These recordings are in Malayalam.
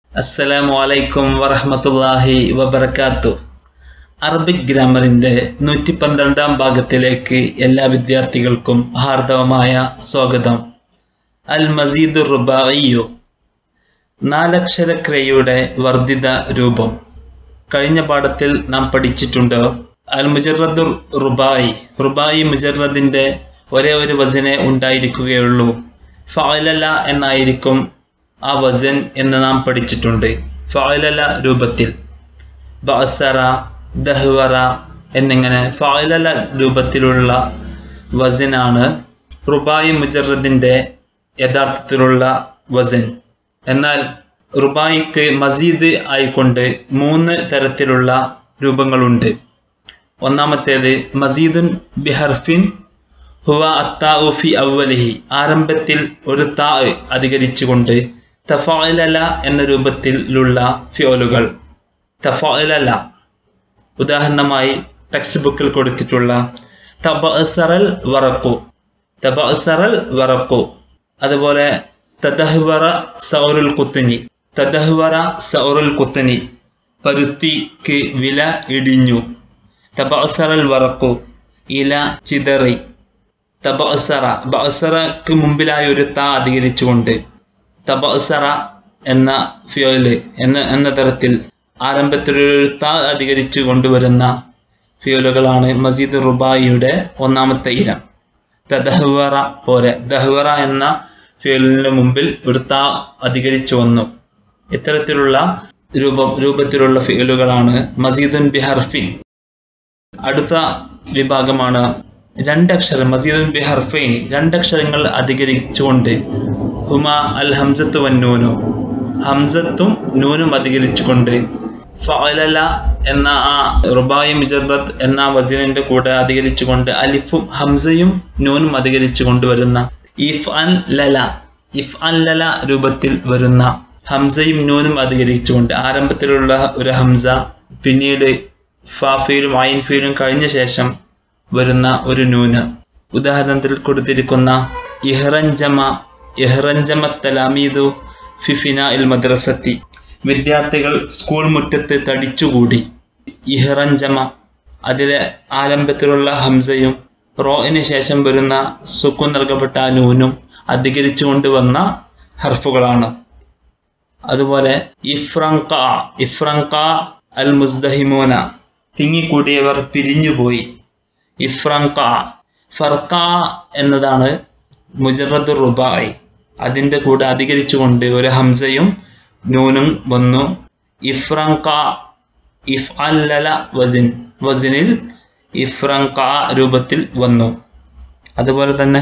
അസ്സലാമു അലൈക്കും വറഹ്മത്തുള്ളാഹി വബർക്കാത്തു അറബിക് ഗ്രാമറിൻ്റെ നൂറ്റി പന്ത്രണ്ടാം ഭാഗത്തിലേക്ക് എല്ലാ വിദ്യാർത്ഥികൾക്കും ഹാർദവമായ സ്വാഗതം അൽ മസീദുർ റുബായിയു നാലക്ഷര ക്രയയുടെ വർദ്ധിത രൂപം കഴിഞ്ഞ പാഠത്തിൽ നാം പഠിച്ചിട്ടുണ്ട് അൽ മുജറദുർ റുബായി റുബായി മുജറദിൻ്റെ ഒരേ ഒരു വസനെ ഉണ്ടായിരിക്കുകയുള്ളൂ ഫഅലല എന്നായിരിക്കും ആ വസൻ എന്ന് നാം പഠിച്ചിട്ടുണ്ട് ഫഅലല രൂപത്തിൽ ബഅസറ ദഹ്വറ എന്നിങ്ങനെ ഫഅലല രൂപത്തിലുള്ള വസനാണ് റുബായി മുജറദിൻ്റെ യഥാർത്ഥത്തിലുള്ള വസൻ എന്നാൽ റുബായിക്ക് മസീദ് ആയിക്കൊണ്ട് മൂന്ന് തരത്തിലുള്ള രൂപങ്ങളുണ്ട് ഒന്നാമത്തേത് മസീദുൻ ബിഹർഫിൻ ഹുവ അത്താ ഫി അവലിഹി ആരംഭത്തിൽ ഒരു താ അധികരിച്ചുകൊണ്ട് തഫായിലല എന്ന രൂപത്തിലുള്ള ഫിയോലുകൾ തഫായിലല ഉദാഹരണമായി ടെക്സ്റ്റ് ബുക്കിൽ കൊടുത്തിട്ടുള്ള തബഅസറൽ വറക്കു തബഅസറൽ വറക്കു അതുപോലെ തദഹ്വറ സൗറുൽ കുത്തനി തദഹ്വറ സൗറുൽ കുത്തനി പരുത്തിക്ക് വില ഇടിഞ്ഞു തബഅസറൽ വറക്കു ഇല ചിതറി തബഅസറ ബഅസറക്ക് മുമ്പിലായി ഒരു ത അധികരിച്ചുകൊണ്ട് തബഅസറ എന്ന ഫിയോല് എന്ന എന്ന തരത്തിൽ ആരംഭത്തിൽ ഒരു ത അധികരിച്ചു കൊണ്ടുവരുന്ന ഫിയോലുകളാണ് മസീദ് റുബായിയുടെ ഒന്നാമത്തെ ഇനം തദഹ്വറ പോലെ ദഹ്വറ എന്ന ഫിയോലിന് മുമ്പിൽ ഒരു ത അധികരിച്ചു വന്നു ഇത്തരത്തിലുള്ള രൂപം രൂപത്തിലുള്ള ഫിയോലുകളാണ് മസീദുൻ ബിഹർഫിൻ അടുത്ത വിഭാഗമാണ് രണ്ടക്ഷരം മസീദുൻ ബി ഹർഫൈൻ രണ്ടക്ഷരങ്ങൾ അധികരിച്ചുകൊണ്ട് ഹുമ അൽ ഹംസത്ത് വന്നൂനു ഹംസത്തും നൂനും അധികരിച്ചുകൊണ്ട് ഫഅലല എന്ന ആ റുബായി മിജറത്ത് എന്ന വസീലിന്റെ കൂടെ അധികരിച്ചുകൊണ്ട് അലിഫും ഹംസയും നൂനും അധികരിച്ചു കൊണ്ടുവരുന്ന ഇഫ് അൻ ലല ഇഫ് അൻ ലല രൂപത്തിൽ വരുന്ന ഹംസയും നൂനും അധികരിച്ചുകൊണ്ട് ആരംഭത്തിലുള്ള ഒരു ഹംസ പിന്നീട് ഫാഫയിലും ഐൻ ഫീലും കഴിഞ്ഞ ശേഷം വരുന്ന ഒരു നൂന് ഉദാഹരണത്തിൽ കൊടുത്തിരിക്കുന്ന ഇഹ്റഞ്ചമ ഇഹ്റഞ്ചമ തലാമീദു ഫിഫിന ഇൽ മദ്രസത്തി വിദ്യാർത്ഥികൾ സ്കൂൾ മുറ്റത്ത് തടിച്ചുകൂടി ഇഹ്റഞ്ചമ അതിലെ ആരംഭത്തിലുള്ള ഹംസയും റോയിന് ശേഷം വരുന്ന സുക്കു നൽകപ്പെട്ട ആ നൂനും അധികരിച്ചു കൊണ്ടുവന്ന ഹർഫുകളാണ് അതുപോലെ ഇഫ്രങ്ക ഇഫ്രങ്ക അൽ മുസ്ദഹിമോന തിങ്ങിക്കൂടിയവർ പിരിഞ്ഞുപോയി ഇഫ്രങ്ക ഫർക്ക എന്നതാണ് മുജറദ് റുബായി അതിൻ്റെ കൂടെ അധികരിച്ചുകൊണ്ട് ഒരു ഹംസയും നൂനും വന്നു ഇഫ്രങ്ക ഇഫ് അല്ലല വസിൻ വസിനിൽ ഇഫ്രങ്ക രൂപത്തിൽ വന്നു അതുപോലെ തന്നെ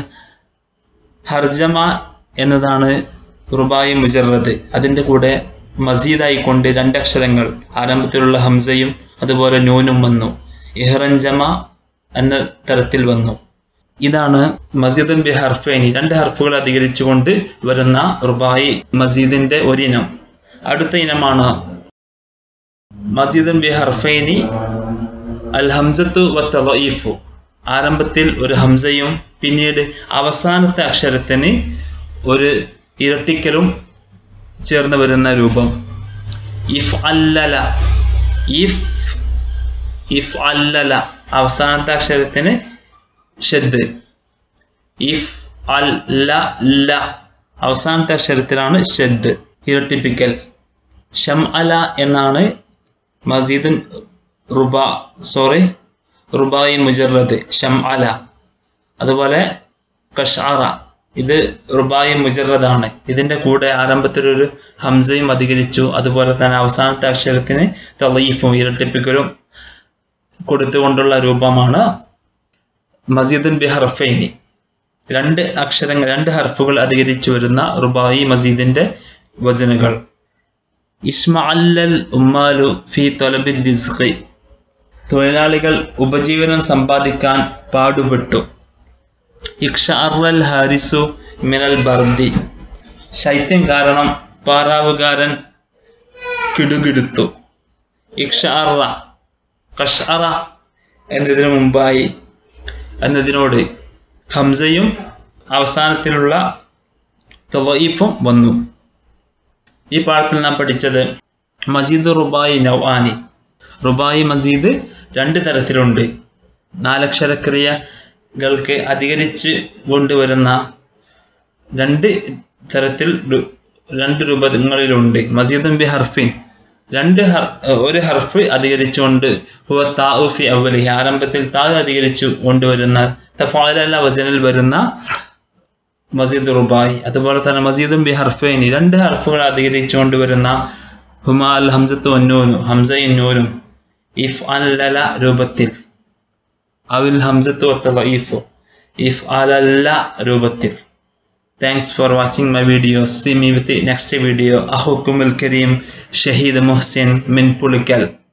ഹർജമ എന്നതാണ് റുബായി മുജറദ് അതിൻ്റെ കൂടെ മസീദായിക്കൊണ്ട് രണ്ടക്ഷരങ്ങൾ ആരംഭത്തിലുള്ള ഹംസയും അതുപോലെ നൂനും വന്നു ഇഹ്റഞ്ചമ എന്ന തരത്തിൽ വന്നു ഇതാണ് മസീദുൻ ബി ഹർഫൈനി രണ്ട് ഹർഫുകൾ അധികരിച്ചുകൊണ്ട് വരുന്ന റുബായി മസീദിന്റെ ഒരിനം അടുത്ത ഇനമാണ് മസീദുൻ ബി ഹർഫൈനി അൽ ഹംസത്തു വത്തലീഫു ആരംഭത്തിൽ ഒരു ഹംസയും പിന്നീട് അവസാനത്തെ അക്ഷരത്തിന് ഒരു ഇരട്ടിക്കലും ചേർന്ന് വരുന്ന രൂപം ഇഫ് അല്ലല ഇഫ് ഇഫ് അല്ലല അവസാനത്തെ അക്ഷരത്തിന് ഷെദ് ഇഫ് അൽ ല ല അവസാനത്തെ അക്ഷരത്തിലാണ് ഷെദ് ഇരട്ടിപ്പിക്കൽ ഷം അല എന്നാണ് മസീദുൻ റുബ സോറി റുബായി മുജറദ് ഷം അല അതുപോലെ കഷാറ ഇത് റുബായി മുജറദാണ് ഇതിൻ്റെ കൂടെ ആരംഭത്തിലൊരു ഹംസയും അധികരിച്ചു അതുപോലെ തന്നെ അവസാനത്തെ അക്ഷരത്തിന് തലീഫും ഇരട്ടിപ്പിക്കലും കൊടുത്തുകൊണ്ടുള്ള രൂപമാണ് മസീദുൻ ബി ഹർഫൈനി രണ്ട് അക്ഷരങ്ങൾ രണ്ട് ഹർഫുകൾ അധികരിച്ചു വരുന്ന റുബായി മസീദിന്റെ വചനുകൾ ഇസ്മഅല്ലൽ ഉമ്മാലു ഫി തൊലബി ദിസ്ഖി തൊഴിലാളികൾ ഉപജീവനം സമ്പാദിക്കാൻ പാടുപെട്ടു ഇക്ഷാറൽ ഹാരിസു മിനൽ ബർദി ശൈത്യം കാരണം പാറാവുകാരൻ കിടുകിടുത്തു ഇക്ഷാറ കഷറ എന്നതിനു മുമ്പായി എന്നതിനോട് ഹംസയും അവസാനത്തിലുള്ള തവീഫും വന്നു ഈ പാഠത്തിൽ നാം പഠിച്ചത് മജീദ് റുബായി നൗആനി റുബായി മജീദ് രണ്ട് തരത്തിലുണ്ട് നാലക്ഷരക്രിയകൾക്ക് അധികരിച്ച് കൊണ്ടുവരുന്ന രണ്ട് തരത്തിൽ രു- രണ്ട് രൂപങ്ങളിലുണ്ട് മസീദും ബി ഹർഫിൻ രണ്ട് ഹർ ഒരു ഹർഫ് അധികരിച്ചുകൊണ്ട് ഹുവ താഉ ഫി അവലി ആരംഭത്തിൽ താ അധികരിച്ചു കൊണ്ടുവരുന്ന തഫാലല്ല വചനിൽ വരുന്ന മസീദ് റുബായി അതുപോലെ തന്നെ മസീദും ബി ഹർഫൈനി രണ്ട് ഹർഫുകൾ അധികരിച്ചുകൊണ്ട് വരുന്ന ഹുമാ അൽ ഹംസത്തു അന്നൂനും ഹംസയും നൂനും ഇഫ് അല്ലല രൂപത്തിൽ അവിൽ ഹംസത്തു വത്തലീഫു ഇഫ് അലല്ല രൂപത്തിൽ Thanks for watching my video. See me with the next video. أخوكم الكريم شهيد محسن من بولكل